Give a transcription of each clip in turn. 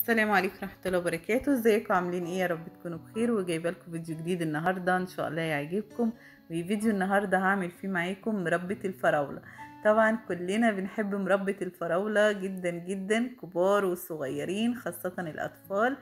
السلام عليكم ورحمة الله وبركاته ازيكم عاملين ايه يا رب تكونوا بخير وجايبه لكم فيديو جديد النهارده ان شاء الله يعجبكم وفيديو النهارده هعمل فيه معاكم مربى الفراولة طبعا كلنا بنحب مربى الفراولة جدا جدا كبار وصغيرين خاصة الاطفال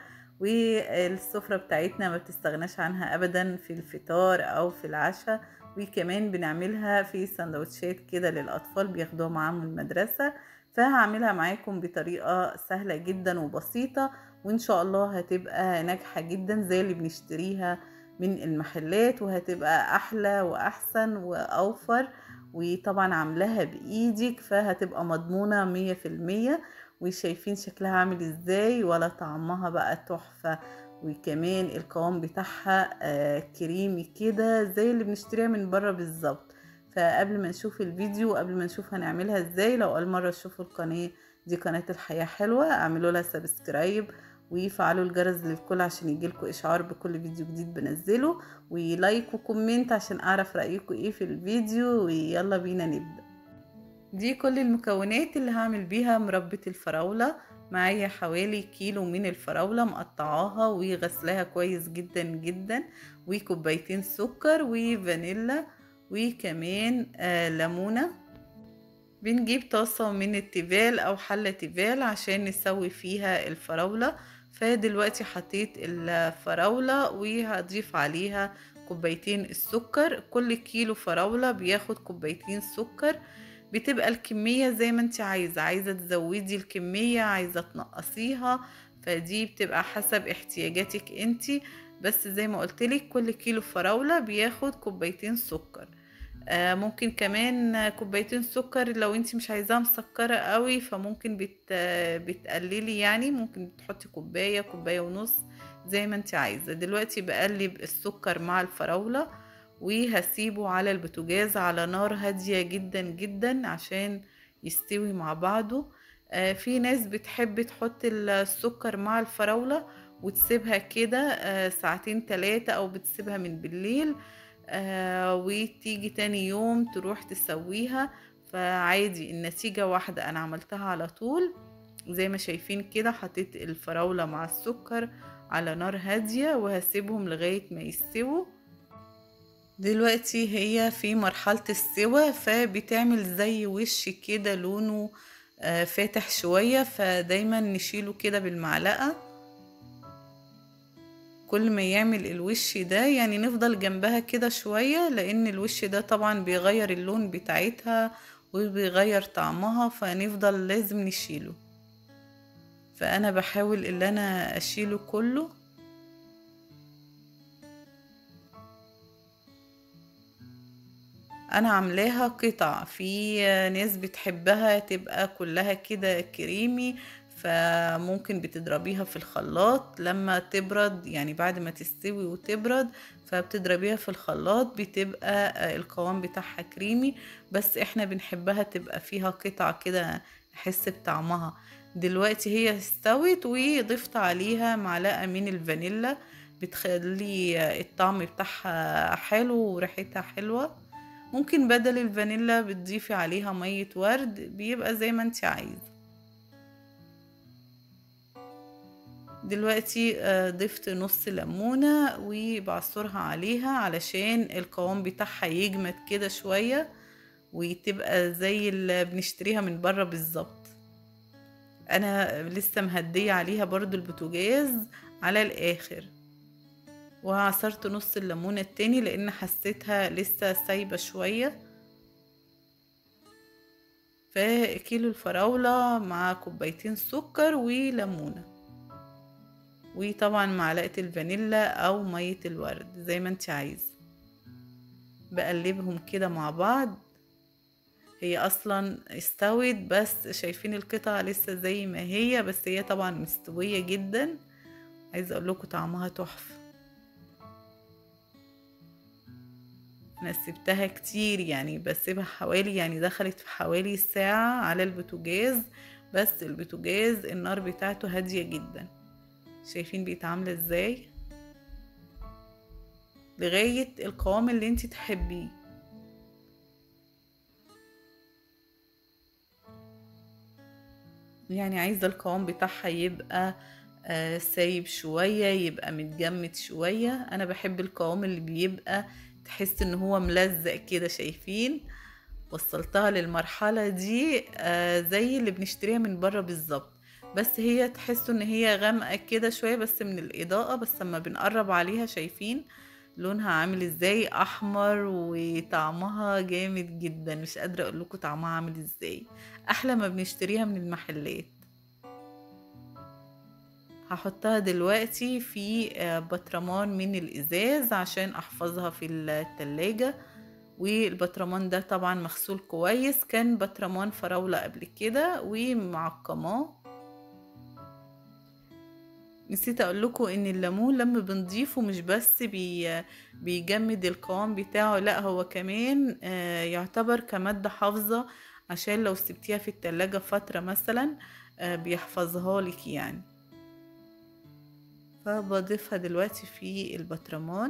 والسفرة بتاعتنا ما بتستغناش عنها ابدا في الفطار او في العشاء وكمان بنعملها في سندوتشات كده للاطفال بياخدوها معاهم المدرسة فهعملها معاكم بطريقة سهلة جدا وبسيطة وإن شاء الله هتبقى ناجحة جدا زي اللي بنشتريها من المحلات وهتبقى أحلى وأحسن وأوفر وطبعا عاملاها بإيدك فهتبقى مضمونة مية في المية وشايفين شكلها عامل ازاي ولا طعمها بقى تحفة وكمان القوام بتاعها آه كريمي كده زي اللي بنشتريها من بره بالظبط فقبل ما نشوف الفيديو قبل ما نشوف هنعملها ازاي لو اول مره تشوفوا القناه دي قناه الحياه حلوه اعملوا لها سبسكرايب وفعلوا الجرس للكل عشان يجيلكوا اشعار بكل فيديو جديد بنزله ولايك وكومنت عشان اعرف رايكم ايه في الفيديو ويلا بينا نبدا دي كل المكونات اللي هعمل بيها مربى الفراوله معايا حوالي كيلو من الفراولة مقطعاها وغسلاها كويس جدا جدا وكوبايتين سكر وفانيلا وكمان آه ليمونة بنجيب طاسة من التيفال أو حلة تيفال عشان نسوي فيها الفراولة فدلوقتي حطيت الفراولة وهضيف عليها كوبايتين السكر كل كيلو فراولة بياخد كوبايتين سكر بتبقى الكمية زي ما انت عايزة عايزة تزودي الكمية عايزة تنقصيها فدي بتبقى حسب احتياجاتك انت بس زي ما قلتلك كل كيلو فراولة بياخد كوبايتين سكر آه ممكن كمان كوبايتين سكر لو انت مش عايزاها مسكرة قوي فممكن بت بتقللي يعني ممكن تحطي كوباية كوباية ونص زي ما انت عايزة دلوقتي بقلب السكر مع الفراولة وهسيبه على البوتاجاز على نار هادية جدا جدا عشان يستوي مع بعضه آه في ناس بتحب تحط السكر مع الفراولة وتسيبها كده آه ساعتين تلاتة او بتسيبها من بالليل آه وتيجي تاني يوم تروح تسويها فعادي النتيجة واحدة انا عملتها على طول زي ما شايفين كده حطيت الفراولة مع السكر على نار هادية وهسيبهم لغاية ما يستووا دلوقتي هي في مرحلة السوا فبتعمل زي وش كده لونه آه فاتح شوية فدايما نشيله كده بالمعلقة كل ما يعمل الوش ده يعني نفضل جنبها كده شوية لان الوش ده طبعا بيغير اللون بتاعتها وبيغير طعمها فنفضل لازم نشيله فانا بحاول ان انا اشيله كله انا عاملاها قطع في ناس بتحبها تبقى كلها كده كريمي فممكن بتضربيها في الخلاط لما تبرد يعني بعد ما تستوي وتبرد فبتضربيها في الخلاط بتبقى القوام بتاعها كريمي بس احنا بنحبها تبقى فيها قطع كده نحس بطعمها دلوقتي هي استوت وضفت عليها معلقة من الفانيلا بتخلي الطعم بتاعها حلو وريحتها حلوه ممكن بدل الفانيلا بتضيفي عليها مية ورد بيبقى زي ما انت عايزة دلوقتي ضفت نص ليمونة وبعصرها عليها علشان القوام بتاعها يجمد كده شوية وتبقى زي اللي بنشتريها من بره بالظبط انا لسه مهدية عليها برضو البوتاجاز على الاخر وعصرت نص الليمونة التاني لان حسيتها لسه سايبة شوية فكيلو الفراولة مع كوبايتين سكر وليمونة وطبعا معلقة الفانيلا او مية الورد زي ما انت عايزة بقلبهم كده مع بعض هي اصلا استوت بس شايفين القطع لسه زي ما هي بس هي طبعا مستوية جدا عايزة اقول لكم طعمها تحفه انا سبتها كتير يعني بسيبها حوالي يعني دخلت في حوالي ساعة على البوتاجاز بس البوتاجاز النار بتاعته هادية جدا شايفين بقت عاملة ازاي لغاية القوام اللي انت تحبيه يعني عايزة القوام بتاعها يبقى آه سايب شوية يبقى متجمد شوية انا بحب القوام اللي بيبقى تحس ان هو ملزق كده شايفين وصلتها للمرحلة دي آه زي اللي بنشتريها من بره بالظبط بس هي تحسوا ان هي غامقة كده شوية بس من الاضاءة بس لما بنقرب عليها شايفين لونها عامل ازاي احمر وطعمها جامد جدا مش قادرة اقول لكم طعمها عامل ازاي احلى ما بنشتريها من المحلات هحطها دلوقتي في بطرمان من الازاز عشان احفظها في التلاجة والبطرمان ده طبعا مغسول كويس كان بطرمان فراولة قبل كده ومعقماه نسيت اقول لكم ان الليمون لما بنضيفه مش بس بي بيجمد القوام بتاعه لا هو كمان يعتبر كمادة حافظة عشان لو سبتيها في التلاجة فترة مثلا بيحفظها لك يعني فبضيفها دلوقتي في البطرمان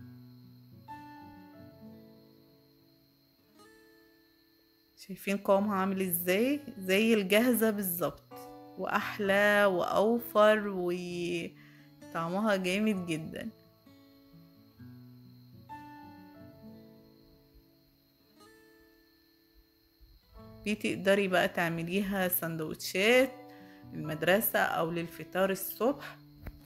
شايفين قوامها عامل ازاي زي الجاهزة بالظبط واحلى واوفر وطعمها جامد جدا دي تقدري بقى تعمليها سندوتشات للمدرسة او للفطار الصبح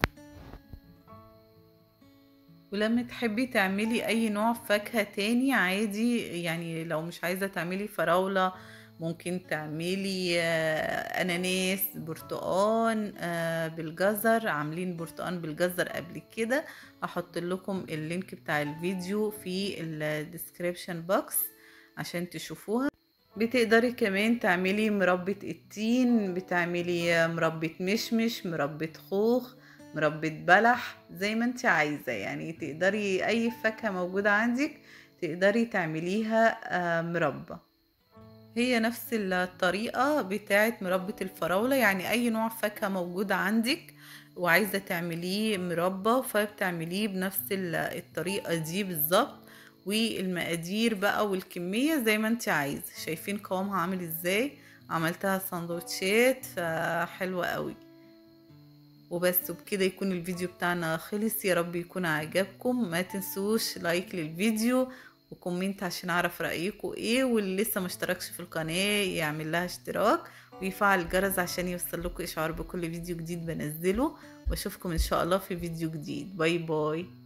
ولما تحبي تعملي اي نوع فاكهة تاني عادي يعني لو مش عايزة تعملي فراولة ممكن تعملي اناناس برتقان بالجزر عاملين برتقان بالجزر قبل كده هحط لكم اللينك بتاع الفيديو في الديسكريبشن بوكس عشان تشوفوها بتقدري كمان تعملي مربى التين بتعملي مربى مشمش مربى خوخ مربى بلح زي ما انت عايزة يعني تقدري اي فاكهة موجودة عندك تقدري تعمليها مربى هي نفس الطريقة بتاعة مربى الفراولة يعني أي نوع فاكهة موجود عندك وعايزة تعمليه مربى فبتعمليه بنفس الطريقة دي بالظبط والمقادير بقى والكمية زي ما انت عايزة شايفين قوامها عامل ازاي عملتها سندوتشات فحلوة قوي وبس وبكده يكون الفيديو بتاعنا خلص يا رب يكون عجبكم ما تنسوش لايك للفيديو وكومنت عشان اعرف رايكم ايه واللي لسه ما اشتركش في القناه يعمل لها اشتراك ويفعل الجرس عشان يوصل لكم اشعار بكل فيديو جديد بنزله واشوفكم ان شاء الله في فيديو جديد باي باي